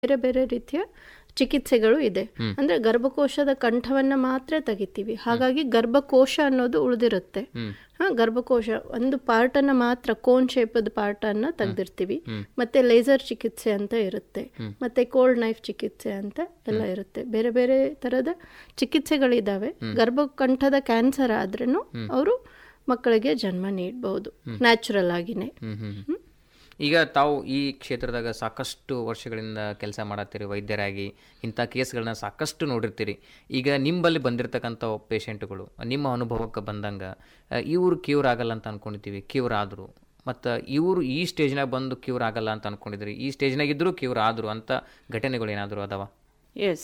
ಬೇರೆ ಬೇರೆ ರೀತಿಯ ಚಿಕಿತ್ಸೆಗಳು ಇದೆ ಅಂದ್ರೆ ಗರ್ಭಕೋಶದ ಕಂಠವನ್ನ ಮಾತ್ರ ತೆಗಿತೀವಿ ಹಾಗಾಗಿ ಗರ್ಭಕೋಶ ಅನ್ನೋದು ಉಳಿದಿರುತ್ತೆ ಹಾ ಗರ್ಭಕೋಶ ಒಂದು ಪಾರ್ಟ್ ಅನ್ನ ಮಾತ್ರ ಕೋನ್ ಶೇಪದ ಪಾರ್ಟ್ ಅನ್ನ ತೆಗ್ದಿರ್ತೀವಿ ಮತ್ತೆ ಲೇಸರ್ ಚಿಕಿತ್ಸೆ ಅಂತ ಇರುತ್ತೆ ಮತ್ತೆ ಕೋಲ್ಡ್ ನೈಫ್ ಚಿಕಿತ್ಸೆ ಅಂತ ಎಲ್ಲ ಇರುತ್ತೆ ಬೇರೆ ಬೇರೆ ತರದ ಚಿಕಿತ್ಸೆಗಳಿದಾವೆ ಗರ್ಭಕಂಠದ ಕ್ಯಾನ್ಸರ್ ಆದ್ರೂ ಅವರು ಮಕ್ಕಳಿಗೆ ಜನ್ಮ ನೀಡಬಹುದು ನ್ಯಾಚುರಲ್ ಆಗಿನೇ ಹ್ಮ್ ಹ್ಮ್ ಹ್ಮ್. ಈಗ ತಾವು ಈ ಕ್ಷೇತ್ರದಾಗ ಸಾಕಷ್ಟು ವರ್ಷಗಳಿಂದ ಕೆಲಸ ಮಾಡತ್ತೀರಿ ವೈದ್ಯರಾಗಿ ಇಂಥ ಕೇಸ್ಗಳನ್ನ ಸಾಕಷ್ಟು ನೋಡಿರ್ತೀರಿ ಈಗ ನಿಂಬಲ್ಲಿ ಬಂದಿರತಕ್ಕಂಥ ಪೇಷಂಟ್ಗಳು ನಿಮ್ಮ ಅನುಭವಕ್ಕೆ ಬಂದಂಗೆ ಇವರು ಕ್ಯೂರ್ ಆಗಲ್ಲ ಅಂತ ಅನ್ಕೊಂಡಿದ್ದೀವಿ ಕ್ಯೂರ್ ಆದರು ಮತ್ತು ಇವರು ಈ ಸ್ಟೇಜ್ನಾಗ ಬಂದು ಕ್ಯೂರ್ ಆಗಲ್ಲ ಅಂತ ಅನ್ಕೊಂಡಿದ್ರಿ ಈ ಸ್ಟೇಜ್ನಾಗ ಇದ್ದರೂ ಕ್ಯೂರ್ ಆದರು ಅಂತ ಘಟನೆಗಳು ಏನಾದರೂ ಅದಾವ ಎಸ್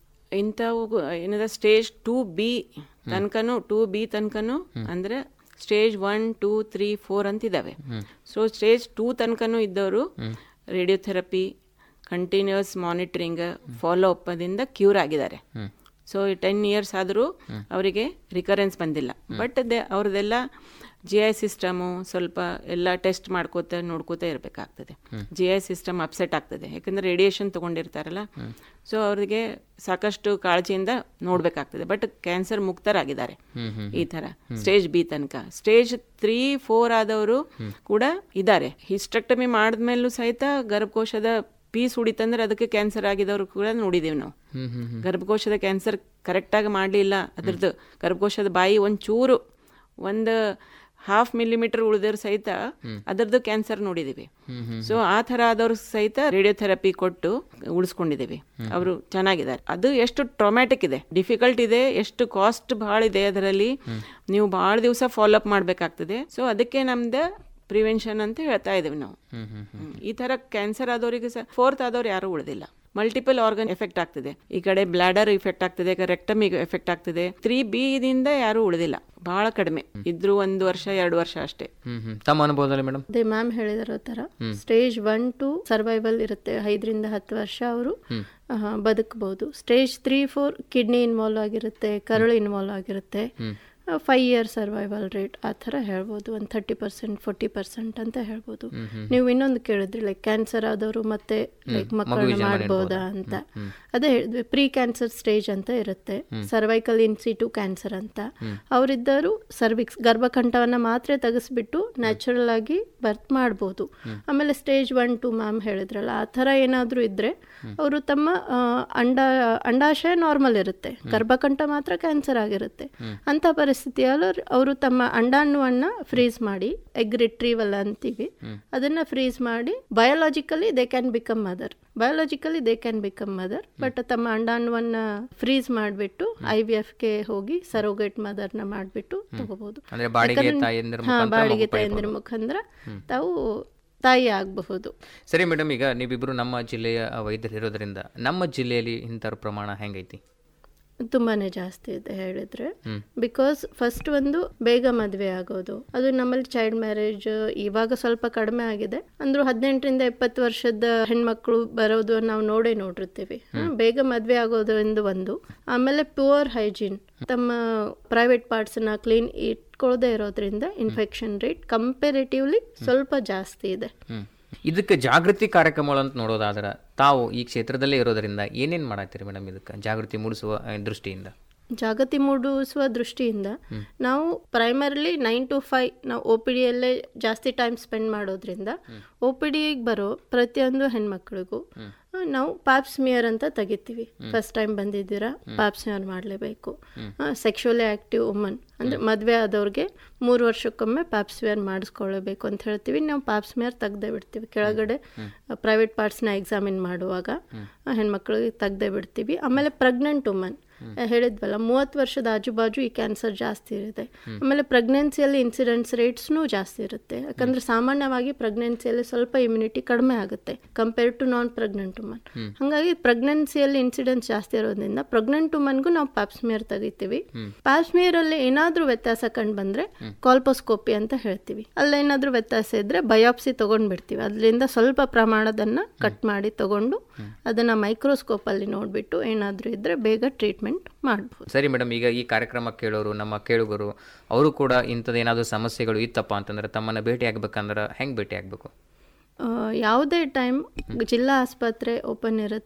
ಇಂಥವು ಏನದ ಸ್ಟೇಜ್ ಟೂ ಬಿ ತನಕನು ಟೂ ಬಿ ತನಕನು ಅಂದ್ರೆ stage one two three four ಅಂತ ಇದ್ದಾವೆ ಸೊ ಸ್ಟೇಜ್ ಟೂ ತನಕನು ಇದ್ದವರು ರೇಡಿಯೋಥೆರಪಿ ಕಂಟಿನ್ಯೂಸ್ ಮಾನಿಟರಿಂಗ್ ಫಾಲೋ ಅಪ್ದಿಂದ ಕ್ಯೂರ್ ಆಗಿದ್ದಾರೆ ಸೊ ಟೆನ್ ಇಯರ್ಸ್ ಆದರೂ ಅವರಿಗೆ ರಿಕರೆನ್ಸ್ ಬಂದಿಲ್ಲ ಬಟ್ ದೆ ಅವ್ರದ್ದೆಲ್ಲ ಜಿ ಐ ಸಿಸ್ಟಮು ಸ್ವಲ್ಪ ಎಲ್ಲ ಟೆಸ್ಟ್ ಮಾಡ್ಕೋತ ನೋಡ್ಕೋತಾ ಇರಬೇಕಾಗ್ತದೆ ಜಿ ಐ ಸಿಸ್ಟಮ್ ಅಪ್ಸೆಟ್ ಆಗ್ತದೆ ಯಾಕಂದ್ರೆ ರೇಡಿಯೇಷನ್ ತೊಗೊಂಡಿರ್ತಾರಲ್ಲ ಸೊ ಅವ್ರಿಗೆ ಸಾಕಷ್ಟು ಕಾಳಜಿಯಿಂದ ನೋಡ್ಬೇಕಾಗ್ತದೆ ಬಟ್ ಕ್ಯಾನ್ಸರ್ ಮುಕ್ತರಾಗಿದ್ದಾರೆ ಈ ಥರ ಸ್ಟೇಜ್ ಬಿ ತನಕ ಸ್ಟೇಜ್ ತ್ರೀ ಫೋರ್ ಆದವರು ಕೂಡ ಇದ್ದಾರೆ ಹಿಸ್ಟ್ರೆಕ್ಟಮಿ ಮಾಡಿದ್ಮೇಲೂ ಸಹಿತ ಗರ್ಭಕೋಶದ ಪೀಸ್ ಉಡಿತಂದ್ರೆ ಅದಕ್ಕೆ ಕ್ಯಾನ್ಸರ್ ಆಗಿದವರು ಕೂಡ ನೋಡಿದೀವಿ ನಾವು ಗರ್ಭಕೋಶದ ಕ್ಯಾನ್ಸರ್ ಕರೆಕ್ಟಾಗಿ ಮಾಡಲಿಲ್ಲ ಅದ್ರದ್ದು ಗರ್ಭಕೋಶದ ಬಾಯಿ ಒಂಚೂರು ಒಂದು ಹಾಫ್ ಮಿಲಿಮೀಟರ್ ಉಳಿದ್ರು ಸಹಿತ ಅದರದ್ದು ಕ್ಯಾನ್ಸರ್ ನೋಡಿದೀವಿ ಸೊ ಆ ಥರ ಆದವ್ರು ಸಹಿತ ರೇಡಿಯೋಥೆರಪಿ ಕೊಟ್ಟು ಉಳಿಸ್ಕೊಂಡಿದ್ದೀವಿ ಅವರು ಚೆನ್ನಾಗಿದ್ದಾರೆ ಅದು ಎಷ್ಟು ಟ್ರೊಮ್ಯಾಟಿಕ್ ಇದೆ ಡಿಫಿಕಲ್ಟ್ ಇದೆ ಎಷ್ಟು ಕಾಸ್ಟ್ ಭಾಳ ಇದೆ ಅದರಲ್ಲಿ ನೀವು ಭಾಳ ದಿವಸ ಫಾಲೋ ಅಪ್ ಮಾಡಬೇಕಾಗ್ತದೆ ಸೊ ಅದಕ್ಕೆ ನಮ್ದು ಪ್ರಿವೆನ್ಷನ್ ಅಂತ ಹೇಳ್ತಾ ಇದೀವಿ ನಾವು ಹ್ಮ್. ಈ ತರ ಕ್ಯಾನ್ಸರ್ ಆದವರಿಗೆ ಸಹ ಫೋರ್ತ್ ಆದವ್ರು ಯಾರು ಉಳಿದಿಲ್ಲ ಮಲ್ಟಿಪಲ್ ಆರ್ಗನ್ ಎಫೆಕ್ಟ್ ಆಗ್ತದೆ ಈ ಕಡೆ ಬ್ಲಾಡರ್ ಇಫೆಕ್ಟ್ ಆಗ್ತದೆ ರೆಕ್ಟಮಿಗೆ ಎಫೆಕ್ಟ್ ಆಗ್ತದೆ ತ್ರೀ ಬಿ ದಿಂದ ಯಾರು ಉಳಿದಿಲ್ಲ ಬಹಳ ಕಡಿಮೆ ಇದ್ರು ಒಂದು ವರ್ಷ ಎರಡು ವರ್ಷ ಅಷ್ಟೇ ಹ್ಮ್ ಹ್ಮ್ ತಮ್ಮ ಅನುಭವದಲ್ಲಿ ಮೇಡಮ್ ಅದೇ ಮ್ಯಾಮ್ ಹೇಳಿದಿರೋ ತರ ಸ್ಟೇಜ್ ಒನ್ ಟು ಸರ್ವೈವಲ್ ಇರುತ್ತೆ ಐದರಿಂದ ಹತ್ತು ವರ್ಷ ಅವರು ಬದುಕಬಹುದು stage three four kidney involve ಆಗಿರುತ್ತೆ ಕರುಳು ಇನ್ವಾಲ್ವ್ ಆಗಿರುತ್ತೆ ಫೈವ್ ಇಯರ್ ಸರ್ವೈವಲ್ ರೇಟ್ ಆ ಥರ ಹೇಳ್ಬೋದು ಒಂದು ಥರ್ಟಿ ಪರ್ಸೆಂಟ್ ಫೋರ್ಟಿ ಪರ್ಸೆಂಟ್ ಅಂತ ಹೇಳ್ಬೋದು ನೀವು ಇನ್ನೊಂದು ಕೇಳಿದ್ರಿ ಲೈಕ್ ಕ್ಯಾನ್ಸರ್ ಆದವರು ಮತ್ತೆ ಲೈಕ್ ಮಕ್ಕಳನ್ನ ಮಾಡ್ಬೋದಾ ಅಂತ ಅದೇ ಹೇಳಿದ್ವಿ ಪ್ರೀ ಕ್ಯಾನ್ಸರ್ ಸ್ಟೇಜ್ ಅಂತ ಇರುತ್ತೆ ಸರ್ವೈಕಲ್ ಇನ್ಸಿಟು ಕ್ಯಾನ್ಸರ್ ಅಂತ ಅವರಿದ್ದರು ಸರ್ವಿಕ್ಸ್ ಗರ್ಭಕಂಠವನ್ನ ಮಾತ್ರ ತೆಗೆಸ್ಬಿಟ್ಟು ನ್ಯಾಚುರಲ್ ಆಗಿ ಬರ್ತ್ ಮಾಡ್ಬೋದು ಆಮೇಲೆ ಸ್ಟೇಜ್ ಒನ್ ಟು ಮ್ಯಾಮ್ ಹೇಳಿದ್ರಲ್ಲ ಆ ಥರ ಏನಾದರೂ ಇದ್ರೆ ಅವರು ತಮ್ಮ ಆ, ಅಂಡ ಅಂಡಾಶಯ ನಾರ್ಮಲ್ ಇರುತ್ತೆ ಗರ್ಭಕಂಠ ಮಾತ್ರ ಕ್ಯಾನ್ಸರ್ ಆಗಿರುತ್ತೆ ಅಂತ ಪರಿಸ್ಥಿತಿಯಲ್ಲಿ ಅವರು ತಮ್ಮ ಅಂಡಾಣುವನ್ನ ಫ್ರೀಸ್ ಮಾಡಿ ಎಗ್ ರಿಟ್ರೀವಲ್ ಅಂತೀವಿ ಅದನ್ನ ಫ್ರೀಸ್ ಮಾಡಿ biologically they can become mother biologically they can become mother but ತಮ್ಮ ಅಂಡಾಣುವನ್ನ ಫ್ರೀಸ್ ಮಾಡಿಬಿಟ್ಟು ಐ ವಿ ಎಫ್ಗೆ ಹೋಗಿ ಸರೋಗೇಟ್ ಮದರ್ನ ಮಾಡಿಬಿಟ್ಟು ತಗೋಬಹುದು ಅಂದ್ರೆ ಬಾಡಿಗೆ ತಾಯಂದಿರ ಹಾ ಮುಖಾಂತರ ಬಾಡಿಗೆ ಮಗು ಪಡೆಯಬಹುದು. ತಾಯಂದಿರ ಮುಖಾಂತರ ತಾವು ತಾಯಿ ಆಗಬಹುದು ಸರಿ ಮೇಡಮ್ ಈಗ ನೀವಿಬ್ರು ನಮ್ಮ ಜಿಲ್ಲೆಯ ವೈದ್ಯರು ಇರೋದ್ರಿಂದ ನಮ್ಮ ಜಿಲ್ಲೆಯಲ್ಲಿ ಇಂಥವ್ರ ಪ್ರಮಾಣ ಹೆಂಗೈತಿ ತುಂಬಾನೇ ಜಾಸ್ತಿ ಇದೆ ಹೇಳಿದ್ರೆ ಬಿಕಾಸ್ ಫಸ್ಟ್ ಒಂದು ಬೇಗ ಮದುವೆ ಆಗೋದು ಅದು ನಮ್ಮಲ್ಲಿ ಚೈಲ್ಡ್ ಮ್ಯಾರೇಜ್ ಇವಾಗ ಸ್ವಲ್ಪ ಕಡಿಮೆ ಆಗಿದೆ ಅಂದ್ರೂ ಹದಿನೆಂಟರಿಂದ ಇಪ್ಪತ್ತು ವರ್ಷದ ಹೆಣ್ಮಕ್ಳು ಬರೋದು ನಾವು ನೋಡೇ ನೋಡಿರ್ತೀವಿ ಹ, ಬೇಗ ಮದುವೆ ಆಗೋದ್ರಿಂದ ಒಂದು ಆಮೇಲೆ ಪ್ಯೂರ್ ಹೈಜೀನ್ ತಮ್ಮ ಪ್ರೈವೇಟ್ ಪಾರ್ಟ್ಸ್ನ ಕ್ಲೀನ್ ಇಟ್ಕೊಳ್ಳದೆ ಇರೋದ್ರಿಂದ ಇನ್ಫೆಕ್ಷನ್ ರೇಟ್ ಕಂಪೇರೇಟಿವ್ಲಿ ಸ್ವಲ್ಪ ಜಾಸ್ತಿ ಇದೆ ಹ್ಮ್ ಇದಕ್ಕೆ ಜಾಗೃತಿ ಕಾರ್ಯಕ್ರಮಗಳು ಅಂತ ನೋಡೋದಾದ್ರೆ ತಾವು ಈ ಕ್ಷೇತ್ರದಲ್ಲೇ ಇರೋದರಿಂದ ಏನೇನು ಮಾಡತ್ತೀರಿ ಮೇಡಮ್ ಇದಕ್ಕೆ ಜಾಗೃತಿ ಮೂಡಿಸುವ ಆ, ದೃಷ್ಟಿಯಿಂದ ಜಾಗೃತಿ ಮೂಡಿಸುವ ದೃಷ್ಟಿಯಿಂದ ನಾವು ಪ್ರೈಮರಿಲಿ ನೈನ್ ಟು ಫೈವ್ ನಾವು ಒ ಪಿ ಡಿಯಲ್ಲೇ ಜಾಸ್ತಿ ಟೈಮ್ ಸ್ಪೆಂಡ್ ಮಾಡೋದ್ರಿಂದ ಒ ಪಿ ಡಿಗೆ ಬರೋ ಪ್ರತಿಯೊಂದು ಹೆಣ್ಮಕ್ಳಿಗೂ ಆ, ನಾವು ಪಾಪ್ಸ್ಮಿಯರ್ ಅಂತ ತೆಗಿತೀವಿ ಫಸ್ಟ್ ಟೈಮ್ ಬಂದಿದ್ದೀರಾ ಪಾಪ್ಸ್ಮಿಯರ್ ಮಾಡಲೇಬೇಕು ಸೆಕ್ಷುವಲಿ ಆಕ್ಟಿವ್ ವುಮನ್ ಅಂದರೆ ಮದುವೆ ಆದವ್ರಿಗೆ ಮೂರು ವರ್ಷಕ್ಕೊಮ್ಮೆ ಪಾಪ್ಸ್ಮಿಯರ್ ಮಾಡಿಸ್ಕೊಳ್ಳಬೇಕು ಅಂತ ಹೇಳ್ತೀವಿ ನಾವು ಪಾಪ್ಸ್ಮಿಯರ್ ತೆಗ್ದೇ ಬಿಡ್ತೀವಿ ಕೆಳಗಡೆ ಪ್ರೈವೇಟ್ ಪಾರ್ಟ್ಸ್ನ ಎಕ್ಸಾಮಿನ್ ಮಾಡುವಾಗ ಆ, ಹೆಣ್ಮಕ್ಳಿಗೆ ತೆಗ್ದೇ ಬಿಡ್ತೀವಿ ಆಮೇಲೆ ಪ್ರೆಗ್ನೆಂಟ್ ವುಮನ್ ಹೇಳಿದ್ವಲ್ಲ ಮೂವತ್ತು ವರ್ಷದ ಆಜುಬಾಜು ಈ ಕ್ಯಾನ್ಸರ್ ಜಾಸ್ತಿ ಇರುತ್ತೆ ಆಮೇಲೆ ಪ್ರೆಗ್ನೆನ್ಸಿಯಲ್ಲಿ ಇನ್ಸಿಡೆನ್ಸ್ ರೇಟ್ಸ್ನೂ ಜಾಸ್ತಿ ಇರುತ್ತೆ ಯಾಕಂದ್ರೆ ಸಾಮಾನ್ಯವಾಗಿ ಪ್ರೆಗ್ನೆನ್ಸಿಯಲ್ಲಿ ಸ್ವಲ್ಪ ಇಮ್ಯುನಿಟಿ ಕಡಿಮೆ ಆಗುತ್ತೆ compare to non pregnant woman ಹಾಗಾಗಿ ಪ್ರೆಗ್ನೆನ್ಸಿಯಲ್ಲಿ ಇನ್ಸಿಡೆನ್ಸ್ ಜಾಸ್ತಿ ಇರೋದ್ರಿಂದ ಪ್ರೆಗ್ನೆಂಟ್ ವುಮನ್ಗೂ ನಾವು ಪ್ಯಾಪ್ಸ್ಮಿಯರ್ ತೆಗಿತೀವಿ ಪ್ಯಾಪ್ಸ್ಮಿಯರ್ ಅಲ್ಲಿ ಏನಾದ್ರೂ ವ್ಯತ್ಯಾಸ ಕಂಡು ಬಂದ್ರೆ ಕಾಲ್ಪೋಸ್ಕೋಪಿ ಅಂತ ಹೇಳ್ತೀವಿ ಅಲ್ಲೇನಾದ್ರೂ ವ್ಯತ್ಯಾಸ ಇದ್ರೆ ಬಯಾಪ್ಸಿ ತಗೊಂಡ್ಬಿಡ್ತೀವಿ ಅದರಿಂದ ಸ್ವಲ್ಪ ಪ್ರಮಾಣದನ್ನ ಕಟ್ ಮಾಡಿ ತಗೊಂಡು ಅದನ್ನ ಮೈಕ್ರೋಸ್ಕೋಪ್ ಅಲ್ಲಿ ನೋಡ್ಬಿಟ್ಟು ಏನಾದ್ರೂ ಇದ್ರೆ ಬೇಗ ಟ್ರೀಟ್ಮೆಂಟ್ ಮಾಡ್ಬೋದು ಸರಿ ಮೇಡಮ್ ಈಗ ಈ ಕಾರ್ಯಕ್ರಮ ಕೇಳೋರು ನಮ್ಮ ಕೇಳುಗರು ಅವರು ಕೂಡ ಇಂಥದ್ದು ಏನಾದರೂ ಸಮಸ್ಯೆಗಳು ಇತ್ತಪ್ಪ ಅಂತಂದ್ರೆ ತಮ್ಮನ್ನ ಭೇಟಿ ಆಗ್ಬೇಕಂದ್ರೆ ಹೆಂಗೆ ಭೇಟಿ ಆಗಬೇಕು ಆ, ಯಾವುದೇ ಟೈಮ್ ಜಿಲ್ಲಾ ಆಸ್ಪತ್ರೆ ಓಪನ್ ಇರುತ್ತೆ